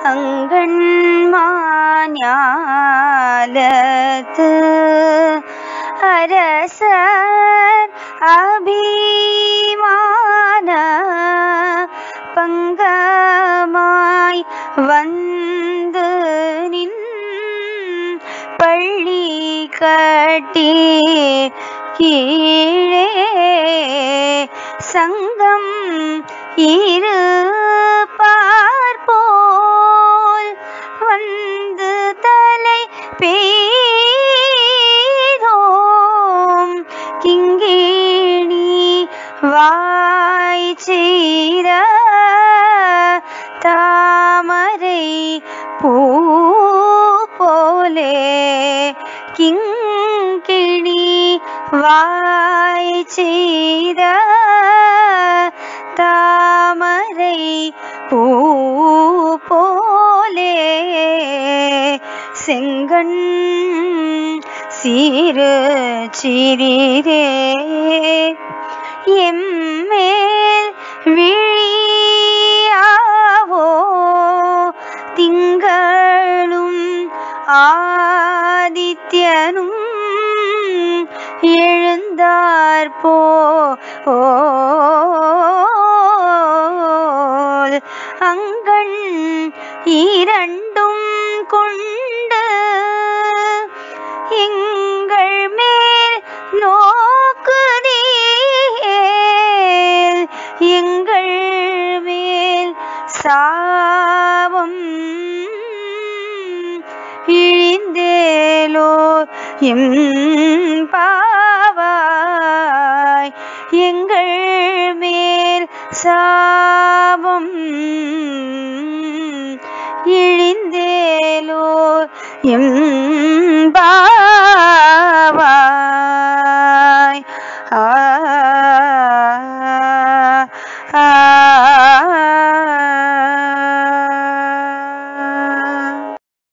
அங்கண்மாஞாலத்து அரசர் அபிமான பங்கமாய் வந்து நின் பள்ளி கட்டி கீழே சங்கம் இரு பார்ப்போல் வந்து தலை பெய்தோம் கிங்கிணி வாய் செய்த தாமரை பூ போலே கிங்கிணி வாய் செய்த தாமரை பூ போலே செங்கண் சீரு சிறிதே எம்மேல் விழியாவோ திங்களும் ஆதித்யனும் எழுந்தார்போ அங்கண் இரண்டும் கொண்டு எங்கள் மேல் நோக்குதீர் எங்கள் மேல் சாபம் இழிந்தேலோ எம் பாவாய் எங்கள் மேல் சாபம் இழிந்தேலோ எம் பாவாய் ஆ